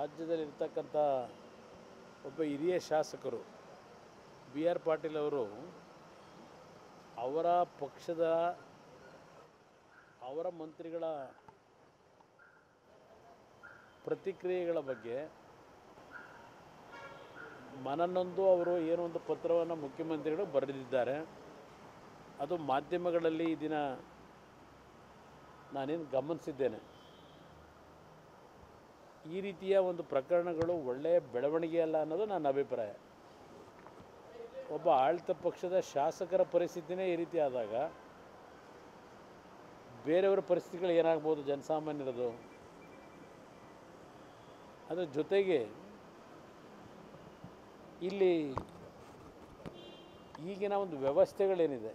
ರಾಜ್ಯದಲ್ಲಿರ್ತಕ್ಕಂಥ ಒಬ್ಬ ಹಿರಿಯ ಶಾಸಕರು ಬಿ ಆರ್ ಪಾಟೀಲ್ ಅವರು ಅವರ ಪಕ್ಷದ ಅವರ ಮಂತ್ರಿಗಳ ಪ್ರತಿಕ್ರಿಯೆಗಳ ಬಗ್ಗೆ ಮನನೊಂದು ಅವರು ಏನೋ ಒಂದು ಪತ್ರವನ್ನು ಮುಖ್ಯಮಂತ್ರಿಗಳು ಬರೆದಿದ್ದಾರೆ ಅದು ಮಾಧ್ಯಮಗಳಲ್ಲಿ ಈ ದಿನ ನಾನೇನು ಗಮನಿಸಿದ್ದೇನೆ ಈ ರೀತಿಯ ಒಂದು ಪ್ರಕರಣಗಳು ಒಳ್ಳೆಯ ಬೆಳವಣಿಗೆ ಅಲ್ಲ ಅನ್ನೋದು ನನ್ನ ಅಭಿಪ್ರಾಯ ಒಬ್ಬ ಆಳ್ತ ಪಕ್ಷದ ಶಾಸಕರ ಪರಿಸ್ಥಿತಿನೇ ಈ ರೀತಿ ಆದಾಗ ಬೇರೆಯವರ ಪರಿಸ್ಥಿತಿಗಳು ಏನಾಗ್ಬೋದು ಜನಸಾಮಾನ್ಯರದು ಅದರ ಜೊತೆಗೆ ಇಲ್ಲಿ ಈಗಿನ ಒಂದು ವ್ಯವಸ್ಥೆಗಳೇನಿದೆ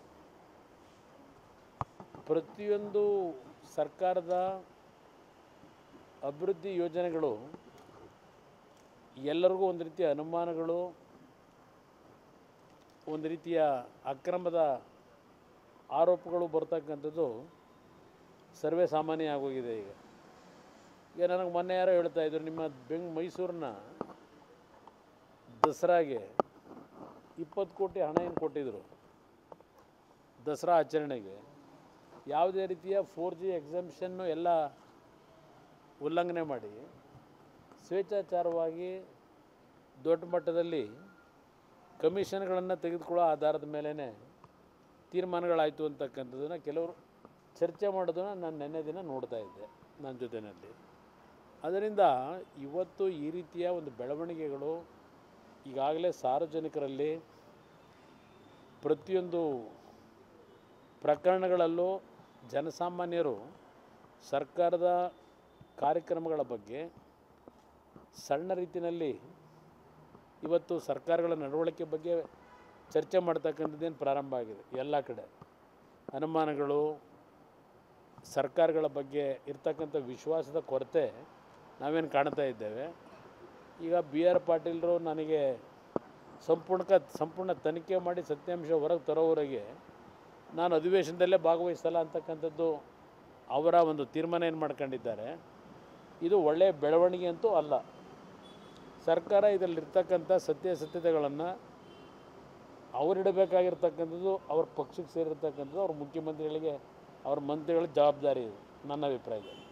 ಪ್ರತಿಯೊಂದು ಸರ್ಕಾರದ ಅಭಿವೃದ್ಧಿ ಯೋಜನೆಗಳು ಎಲ್ಲರಿಗೂ ಒಂದು ರೀತಿಯ ಅನುಮಾನಗಳು ಒಂದು ರೀತಿಯ ಅಕ್ರಮದ ಆರೋಪಗಳು ಬರ್ತಕ್ಕಂಥದ್ದು ಸರ್ವೇ ಸಾಮಾನ್ಯ ಆಗೋಗಿದೆ ಈಗ ಈಗ ನನಗೆ ಮೊನ್ನೆ ಯಾರೋ ಹೇಳ್ತಾ ಇದ್ರು ನಿಮ್ಮ ಬೆಂಗ್ ಮೈಸೂರಿನ ದಸರಾಗೆ ಇಪ್ಪತ್ತು ಕೋಟಿ ಹಣ ಏನು ಕೊಟ್ಟಿದ್ರು ದಸರಾ ಆಚರಣೆಗೆ ಯಾವುದೇ ರೀತಿಯ ಫೋರ್ ಜಿ ಎಕ್ಸಮ್ಷನ್ನು ಎಲ್ಲ ಉಲ್ಲಂಘನೆ ಮಾಡಿ ಸ್ವೇಚ್ಛಾಚಾರವಾಗಿ ದೊಡ್ಡ ಮಟ್ಟದಲ್ಲಿ ಕಮಿಷನ್ಗಳನ್ನು ತೆಗೆದುಕೊಳ್ಳೋ ಆಧಾರದ ಮೇಲೇ ತೀರ್ಮಾನಗಳಾಯಿತು ಅಂತಕ್ಕಂಥದ್ದನ್ನು ಕೆಲವರು ಚರ್ಚೆ ಮಾಡೋದನ್ನು ನಾನು ನೆನ್ನೆ ದಿನ ನೋಡ್ತಾ ಇದ್ದೆ ನನ್ನ ಜೊತೆಯಲ್ಲಿ ಅದರಿಂದ ಇವತ್ತು ಈ ರೀತಿಯ ಒಂದು ಬೆಳವಣಿಗೆಗಳು ಈಗಾಗಲೇ ಸಾರ್ವಜನಿಕರಲ್ಲಿ ಪ್ರತಿಯೊಂದು ಪ್ರಕರಣಗಳಲ್ಲೂ ಜನಸಾಮಾನ್ಯರು ಸರ್ಕಾರದ ಕಾರ್ಯಕ್ರಮಗಳ ಬಗ್ಗೆ ಸಣ್ಣ ರೀತಿಯಲ್ಲಿ ಇವತ್ತು ಸರ್ಕಾರಗಳ ನಡವಳಿಕೆ ಬಗ್ಗೆ ಚರ್ಚೆ ಮಾಡ್ತಕ್ಕಂಥದ್ದೇನು ಪ್ರಾರಂಭ ಆಗಿದೆ ಎಲ್ಲ ಕಡೆ ಅನುಮಾನಗಳು ಸರ್ಕಾರಗಳ ಬಗ್ಗೆ ಇರ್ತಕ್ಕಂಥ ವಿಶ್ವಾಸದ ಕೊರತೆ ನಾವೇನು ಕಾಣ್ತಾ ಇದ್ದೇವೆ ಈಗ ಬಿ ಆರ್ ಪಾಟೀಲರು ನನಗೆ ಸಂಪೂರ್ಣ ಸಂಪೂರ್ಣ ತನಿಖೆ ಮಾಡಿ ಸತ್ಯಾಂಶ ಹೊರಗೆ ತರೋವರೆಗೆ ನಾನು ಅಧಿವೇಶನದಲ್ಲೇ ಭಾಗವಹಿಸಲ್ಲ ಅಂತಕ್ಕಂಥದ್ದು ಅವರ ಒಂದು ತೀರ್ಮಾನ ಏನು ಮಾಡ್ಕೊಂಡಿದ್ದಾರೆ ಇದು ಒಳ್ಳೆಯ ಬೆಳವಣಿಗೆ ಅಂತೂ ಅಲ್ಲ ಸರ್ಕಾರ ಇದರಲ್ಲಿರ್ತಕ್ಕಂಥ ಸತ್ಯಾಸತ್ಯತೆಗಳನ್ನು ಅವರಿಡಬೇಕಾಗಿರ್ತಕ್ಕಂಥದ್ದು ಅವ್ರ ಪಕ್ಷಕ್ಕೆ ಸೇರಿರ್ತಕ್ಕಂಥದ್ದು ಅವ್ರ ಮುಖ್ಯಮಂತ್ರಿಗಳಿಗೆ ಅವ್ರ ಮಂತ್ರಿಗಳ ಜವಾಬ್ದಾರಿ ಇದು ನನ್ನ ಅಭಿಪ್ರಾಯದಲ್ಲಿ